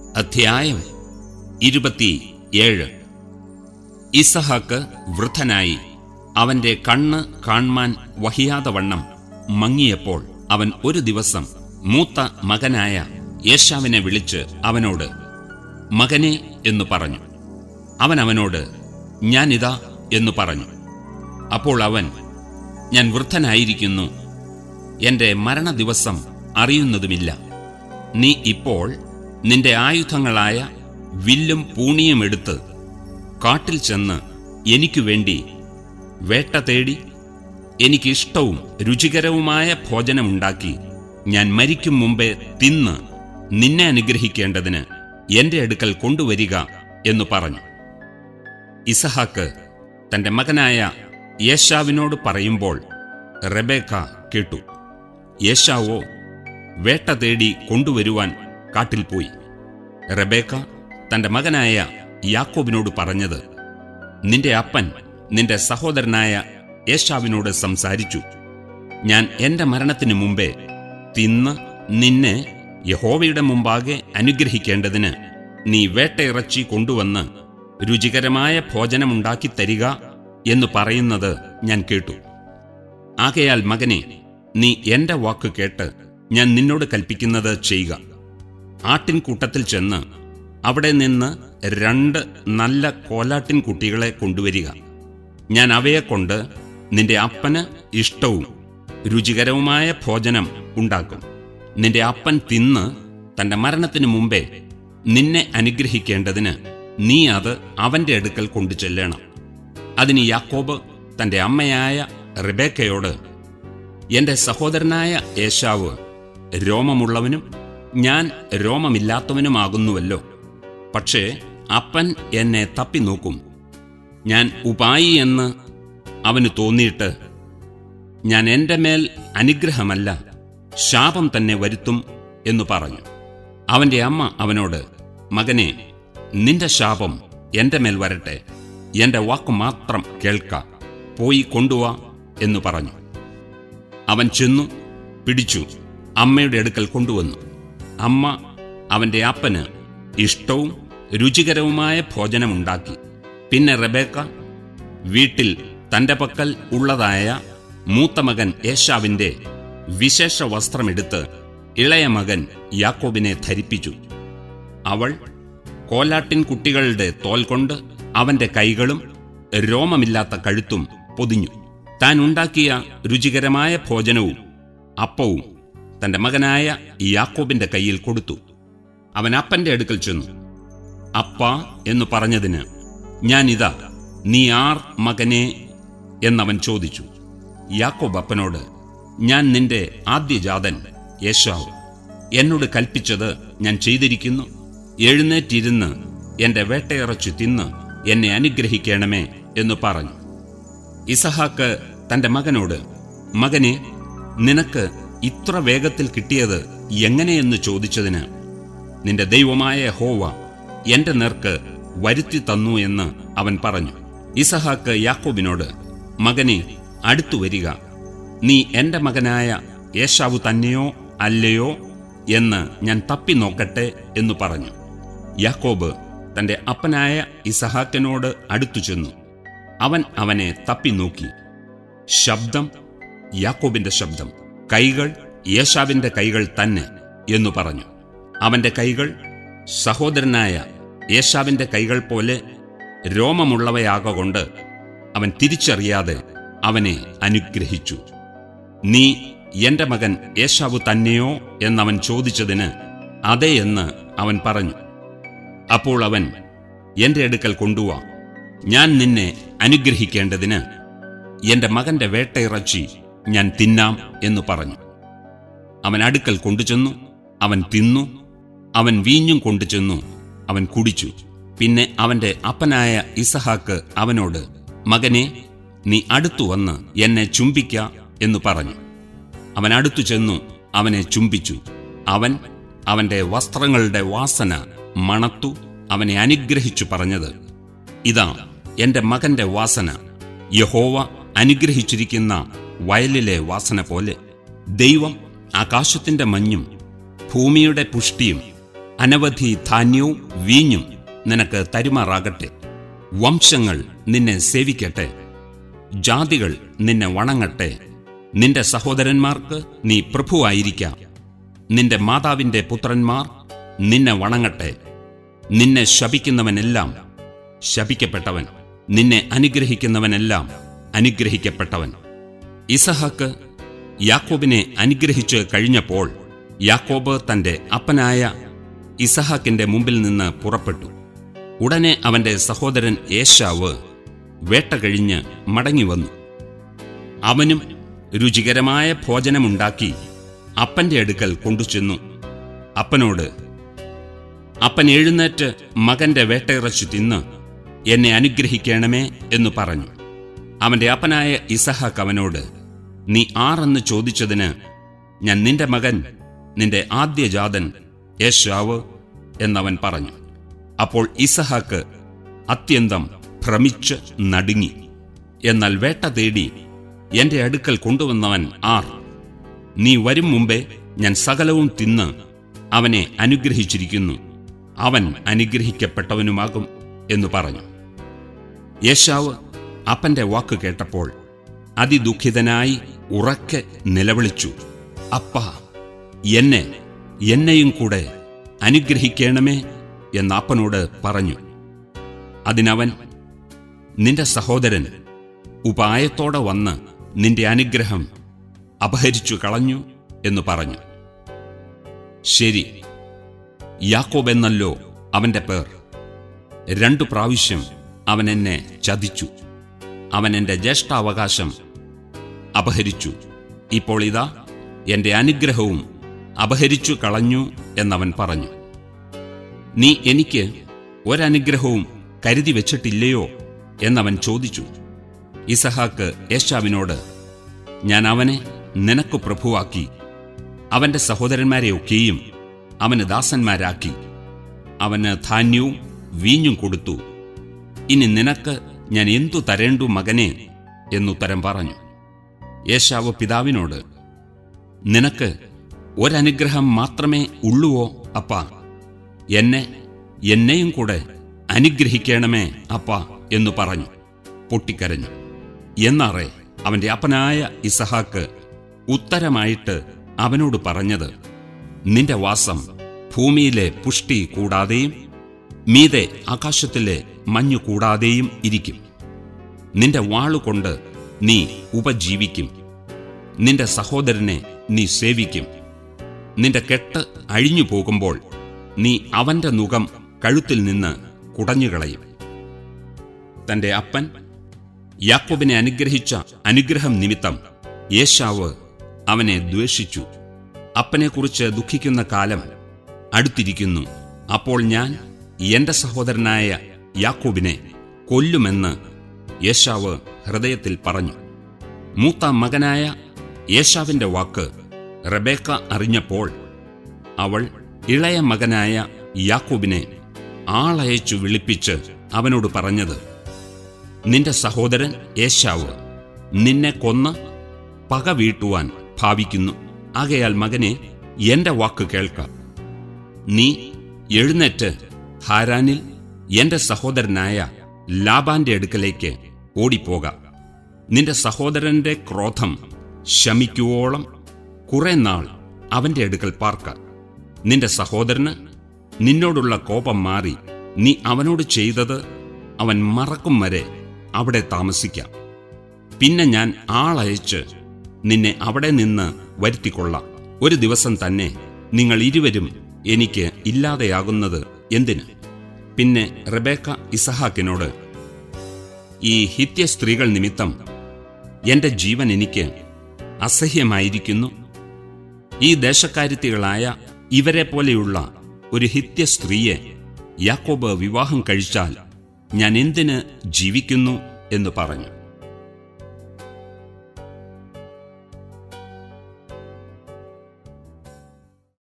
അധ്യായം ഇരുപത്തി ഏഴ് ഇസഹാക്ക് വൃദ്ധനായി അവന്റെ കണ്ണ് കാൺമാൻ വഹിയാതെ വണ്ണം മങ്ങിയപ്പോൾ അവൻ ഒരു ദിവസം മൂത്ത മകനായ യേശാവിനെ വിളിച്ച് അവനോട് മകനെ എന്നു പറഞ്ഞു അവൻ അവനോട് ഞാനിതാ എന്നു പറഞ്ഞു അപ്പോൾ അവൻ ഞാൻ വൃദ്ധനായിരിക്കുന്നു എന്റെ മരണദിവസം അറിയുന്നതുമില്ല നീ ഇപ്പോൾ നിന്റെ ആയുധങ്ങളായ വില്ലും പൂണിയും എടുത്ത് കാട്ടിൽ ചെന്ന് എനിക്കു വേണ്ടി വേട്ട തേടി എനിക്കിഷ്ടവും രുചികരവുമായ ഭോജനമുണ്ടാക്കി ഞാൻ മരിക്കും മുമ്പേ തിന്ന് നിന്നെ അനുഗ്രഹിക്കേണ്ടതിന് എന്റെ അടുക്കൽ കൊണ്ടുവരിക എന്നു പറഞ്ഞു ഇസഹാക്ക് തന്റെ മകനായ യേശാവിനോട് പറയുമ്പോൾ റെബേക്ക കേട്ടു യേശാവോ വേട്ട തേടി കൊണ്ടുവരുവാൻ കാട്ടിൽ പോയി റെബേക്ക തന്റെ മകനായ യാക്കോബിനോട് പറഞ്ഞത് നിന്റെ അപ്പൻ നിന്റെ സഹോദരനായ യേശാവിനോട് സംസാരിച്ചു ഞാൻ എന്റെ മരണത്തിനു മുമ്പേ തിന്ന് നിന്നെ യഹോവയുടെ മുമ്പാകെ അനുഗ്രഹിക്കേണ്ടതിന് നീ വേട്ടയിറച്ചി കൊണ്ടുവന്ന് രുചികരമായ ഭോജനമുണ്ടാക്കി തരിക എന്ന് പറയുന്നത് ഞാൻ കേട്ടു ആകയാൽ മകനെ നീ എന്റെ വാക്ക് കേട്ട് ഞാൻ നിന്നോട് കൽപ്പിക്കുന്നത് ചെയ്യുക ആട്ടിൻകൂട്ടത്തിൽ ചെന്ന് അവിടെ നിന്ന് രണ്ട് നല്ല കോലാട്ടിൻ കുട്ടികളെ കൊണ്ടുവരിക ഞാൻ അവയെ കൊണ്ട് നിന്റെ അപ്പന് ഇഷ്ടവും രുചികരവുമായ ഭോജനം ഉണ്ടാക്കും നിന്റെ അപ്പൻ തിന്ന് തന്റെ മരണത്തിനു മുമ്പേ നിന്നെ അനുഗ്രഹിക്കേണ്ടതിന് നീ അത് അവന്റെ അടുക്കൽ കൊണ്ടു ചെല്ലണം അതിന് യാക്കോബ് തന്റെ അമ്മയായ റിബേക്കയോട് എന്റെ സഹോദരനായ ഏശാവ് രോമമുള്ളവനും ഞാൻ രോമമില്ലാത്തവനുമാകുന്നുവല്ലോ പക്ഷേ അപ്പൻ എന്നെ തപ്പി നോക്കും ഞാൻ ഉപായി എന്ന് അവന് തോന്നിയിട്ട് ഞാൻ എന്റെ മേൽ അനുഗ്രഹമല്ല ശാപം തന്നെ വരുത്തും എന്നു പറഞ്ഞു അവന്റെ അമ്മ അവനോട് മകനെ നിന്റെ ശാപം എന്റെ മേൽ വരട്ടെ എന്റെ വാക്കു മാത്രം കേൾക്ക പോയി കൊണ്ടുവാ എന്നു പറഞ്ഞു അവൻ ചെന്നു പിടിച്ചു അമ്മയുടെ അടുക്കൽ കൊണ്ടുവന്നു അമ്മ അവന്റെ അപ്പന് ഇഷ്ടവും രുചികരവുമായ ഭോജനമുണ്ടാക്കി പിന്നെ റബേക്ക വീട്ടിൽ തന്റെ പക്കൽ ഉള്ളതായ മൂത്ത മകൻ യേശാവിന്റെ വിശേഷ വസ്ത്രമെടുത്ത് ഇളയ മകൻ യാക്കോബിനെ ധരിപ്പിച്ചു അവൾ കോലാട്ടിൻ കുട്ടികളുടെ തോൽ കൊണ്ട് അവന്റെ കൈകളും രോമമില്ലാത്ത കഴുത്തും പൊതിഞ്ഞു താൻ ഉണ്ടാക്കിയ രുചികരമായ ഭോജനവും അപ്പവും തന്റെ മകനായ യാക്കോബിന്റെ കയ്യിൽ കൊടുത്തു അവൻ അപ്പന്റെ അടുക്കൽ ചെന്നു അപ്പ എന്ന് പറഞ്ഞതിന് ഞാനിതാ നീ ആർ മകനെ എന്നവൻ ചോദിച്ചു യാക്കോബ് അപ്പനോട് ഞാൻ നിന്റെ ആദ്യജാതൻ യേശാവ് എന്നോട് കൽപ്പിച്ചത് ഞാൻ ചെയ്തിരിക്കുന്നു എഴുന്നേറ്റിരുന്ന് എന്റെ വേട്ടയിറച്ചു തിന്ന് എന്നെ അനുഗ്രഹിക്കണമേ എന്ന് പറഞ്ഞു ഇസഹാക്ക് തന്റെ മകനോട് മകനെ നിനക്ക് ഇത്ര വേഗത്തിൽ കിട്ടിയത് എങ്ങനെയെന്ന് ചോദിച്ചതിന് നിന്റെ ദൈവമായ ഹോവ എന്റെ നേർക്ക് വരുത്തി തന്നു എന്ന് അവൻ പറഞ്ഞു ഇസഹാക്ക് യാക്കോബിനോട് മകനെ അടുത്തു വരിക നീ എന്റെ മകനായ യേശാവു തന്നെയോ അല്ലയോ എന്ന് ഞാൻ തപ്പി നോക്കട്ടെ എന്ന് പറഞ്ഞു യാക്കോബ് തന്റെ അപ്പനായ ഇസഹാക്കിനോട് അടുത്തു ചെന്നു അവൻ അവനെ തപ്പി നോക്കി ശബ്ദം യാക്കോബിന്റെ ശബ്ദം കൈകൾ യേശാവിന്റെ കൈകൾ തന്നെ എന്നു പറഞ്ഞു അവന്റെ കൈകൾ സഹോദരനായ യേശാവിന്റെ കൈകൾ പോലെ രോമമുള്ളവയാകൊണ്ട് അവൻ തിരിച്ചറിയാതെ അവനെ അനുഗ്രഹിച്ചു നീ എന്റെ മകൻ യേശാവു തന്നെയോ എന്നവൻ ചോദിച്ചതിന് അതെ എന്ന് അവൻ പറഞ്ഞു അപ്പോൾ അവൻ എന്റെ അടുക്കൽ കൊണ്ടുവാ ഞാൻ നിന്നെ അനുഗ്രഹിക്കേണ്ടതിന് എന്റെ മകന്റെ വേട്ടയിറച്ചി ഞാൻ തിന്നാം എന്ന് പറഞ്ഞു അവൻ അടുക്കൽ കൊണ്ടുചെന്നു അവൻ തിന്നു അവൻ വീഞ്ഞും കൊണ്ടുചെന്നു അവൻ കുടിച്ചു പിന്നെ അവന്റെ അപ്പനായ ഇസഹാക്ക് അവനോട് മകനെ നീ അടുത്തു വന്ന് എന്നെ ചുംബിക്ക എന്ന് പറഞ്ഞു അവൻ അടുത്തു ചെന്നു അവനെ ചുംബിച്ചു അവൻ അവന്റെ വസ്ത്രങ്ങളുടെ വാസന മണത്തു അവനെ അനുഗ്രഹിച്ചു പറഞ്ഞത് ഇതാ എന്റെ മകന്റെ വാസന യഹോവ അനുഗ്രഹിച്ചിരിക്കുന്ന വയലിലെ വാസന പോലെ ദൈവം ആകാശത്തിന്റെ മഞ്ഞും ഭൂമിയുടെ പുഷ്ടിയും അനവധി ധാന്യവും വീഞ്ഞും നിനക്ക് തരുമാറാകട്ടെ വംശങ്ങൾ നിന്നെ സേവിക്കട്ടെ ജാതികൾ നിന്നെ വണങ്ങട്ടെ നിന്റെ സഹോദരന്മാർക്ക് നീ പ്രഭുവായിരിക്കാം നിന്റെ മാതാവിന്റെ പുത്രന്മാർ നിന്നെ വണങ്ങട്ടെ നിന്നെ ശപിക്കുന്നവനെല്ലാം ശപിക്കപ്പെട്ടവൻ നിന്നെ അനുഗ്രഹിക്കുന്നവനെല്ലാം അനുഗ്രഹിക്കപ്പെട്ടവൻ ഇസഹാക്ക് യാക്കോബിനെ അനുഗ്രഹിച്ച് കഴിഞ്ഞപ്പോൾ യാക്കോബ് തന്റെ അപ്പനായ ഇസഹാക്കിന്റെ മുമ്പിൽ നിന്ന് പുറപ്പെട്ടു ഉടനെ അവന്റെ സഹോദരൻ ഏശാവ് വേട്ട കഴിഞ്ഞ് മടങ്ങിവന്നു അവനും രുചികരമായ ഭോജനമുണ്ടാക്കി അപ്പന്റെ അടുക്കൽ കൊണ്ടുചെന്നു അപ്പനോട് അപ്പൻ എഴുന്നേറ്റ് മകന്റെ വേട്ടയിറച്ചി തിന്ന് എന്നെ അനുഗ്രഹിക്കണമേ എന്നു പറഞ്ഞു അവന്റെ അപ്പനായ ഇസഹാക്ക് അവനോട് നീ ആരെന്ന് ചോദിച്ചതിന് ഞാൻ നിന്റെ മകൻ നിന്റെ ആദ്യജാതൻ യേശാവ് എന്നവൻ പറഞ്ഞു അപ്പോൾ ഇസഹാക്ക് അത്യന്തം ഭ്രമിച്ച് നടുങ്ങി എന്നാൽ വേട്ട തേടി എന്റെ അടുക്കൽ കൊണ്ടുവന്നവൻ ആർ നീ വരും മുമ്പേ ഞാൻ സകലവും തിന്ന് അവനെ അനുഗ്രഹിച്ചിരിക്കുന്നു അവൻ അനുഗ്രഹിക്കപ്പെട്ടവനുമാകും എന്നു പറഞ്ഞു യേശാവ് അപ്പന്റെ വാക്ക് കേട്ടപ്പോൾ അതിദുഃഖിതനായി ഉറക്കെ നിലവിളിച്ചു അപ്പ എന്നെ എന്നെയും കൂടെ അനുഗ്രഹിക്കണമേ എന്ന് അപ്പനോട് പറഞ്ഞു അതിനവൻ നിന്റെ സഹോദരൻ ഉപായത്തോടെ വന്ന് നിന്റെ അനുഗ്രഹം അപഹരിച്ചു കളഞ്ഞു എന്ന് പറഞ്ഞു ശരി യാക്കോബ് എന്നല്ലോ അവന്റെ പേർ രണ്ടു പ്രാവശ്യം അവൻ എന്നെ ചതിച്ചു അവൻ എന്റെ ജ്യേഷ്ഠാവകാശം അപഹരിച്ചു ഇപ്പോൾ ഇതാ എന്റെ അനുഗ്രഹവും അപഹരിച്ചു കളഞ്ഞു എന്നവൻ പറഞ്ഞു നീ എനിക്ക് ഒരനുഗ്രഹവും കരുതി വെച്ചിട്ടില്ലയോ എന്നവൻ ചോദിച്ചു ഇസഹാക്ക് യേശാവിനോട് ഞാൻ അവനെ നിനക്ക് പ്രഭുവാക്കി അവന്റെ സഹോദരന്മാരെയൊക്കെയും അവന് ദാസന്മാരാക്കി അവന് ധാന്യവും വീഞ്ഞും കൊടുത്തു ഇനി നിനക്ക് ഞാൻ എന്തു തരേണ്ടു മകനെ എന്നുത്തരം പറഞ്ഞു യേശാവ് പിതാവിനോട് നിനക്ക് ഒരനുഗ്രഹം മാത്രമേ ഉള്ളുവോ അപ്പ എന്നെ എന്നെയും കൂടെ അനുഗ്രഹിക്കണമേ അപ്പ എന്നു പറഞ്ഞു പൊട്ടിക്കരഞ്ഞു എന്നാറേ അവന്റെ അപ്പനായ ഇസഹാക്ക് ഉത്തരമായിട്ട് അവനോട് പറഞ്ഞത് നിന്റെ വാസം ഭൂമിയിലെ പുഷ്ടി കൂടാതെയും മീതെ ആകാശത്തിലെ മഞ്ഞു കൂടാതെയും ഇരിക്കും നിന്റെ വാളുകൊണ്ട് നീ ഉപജീവിക്കും നിന്റെ സഹോദരനെ നീ സേവിക്കും നിന്റെ കെട്ട് അഴിഞ്ഞു പോകുമ്പോൾ നീ അവന്റെ മുഖം കഴുത്തിൽ നിന്ന് കുടഞ്ഞുകളയും തന്റെ അപ്പൻ യാക്കോബിനെ അനുഗ്രഹിച്ച അനുഗ്രഹം നിമിത്തം യേശാവ് അവനെ ദ്വേഷിച്ചു അപ്പനെക്കുറിച്ച് ദുഃഖിക്കുന്ന കാലം അടുത്തിരിക്കുന്നു അപ്പോൾ ഞാൻ എന്റെ സഹോദരനായ യാക്കോബിനെ കൊല്ലുമെന്ന് യേശാവ് ഹൃദയത്തിൽ പറഞ്ഞു മൂത്ത മകനായ യേശാവിന്റെ വാക്ക് റബേക്ക അറിഞ്ഞപ്പോൾ അവൾ ഇളയ മകനായ യാക്കോബിനെ ആളയച്ചു വിളിപ്പിച്ച് അവനോട് പറഞ്ഞത് നിന്റെ സഹോദരൻ യേശാവ് നിന്നെ കൊന്ന് പക വീട്ടുവാൻ ഭാവിക്കുന്നു ആകയാൽ മകനെ എന്റെ വാക്ക് കേൾക്ക നീ എഴുന്നേറ്റ് ഹാരാനിൽ എന്റെ സഹോദരനായ ലാബാന്റെ അടുക്കലേക്ക് ഓടിപ്പോക നിന്റെ സഹോദരന്റെ ക്രോധം ശമിക്കുവോളം കുറെ നാൾ അവന്റെ അടുക്കൽ പാർക്ക നിന്റെ സഹോദരന് നിന്നോടുള്ള കോപം മാറി നീ അവനോട് ചെയ്തത് അവൻ മറക്കും വരെ അവിടെ താമസിക്കാം പിന്നെ ഞാൻ ആളയച്ച് നിന്നെ അവിടെ നിന്ന് വരുത്തിക്കൊള്ളാം ഒരു ദിവസം തന്നെ നിങ്ങൾ ഇരുവരും എനിക്ക് ഇല്ലാതെയാകുന്നത് എന്തിന് പിന്നെ റബേക്ക ഇസഹാക്കിനോട് ഈ ഹിത്യ സ്ത്രീകൾ നിമിത്തം എന്റെ ജീവൻ എനിക്ക് അസഹ്യമായിരിക്കുന്നു ഈ ദേശക്കാരുത്തികളായ ഇവരെ പോലെയുള്ള ഒരു ഹിത്യ സ്ത്രീയെ യാക്കോബ് വിവാഹം കഴിച്ചാൽ ഞാൻ എന്തിന് ജീവിക്കുന്നു എന്ന് പറഞ്ഞു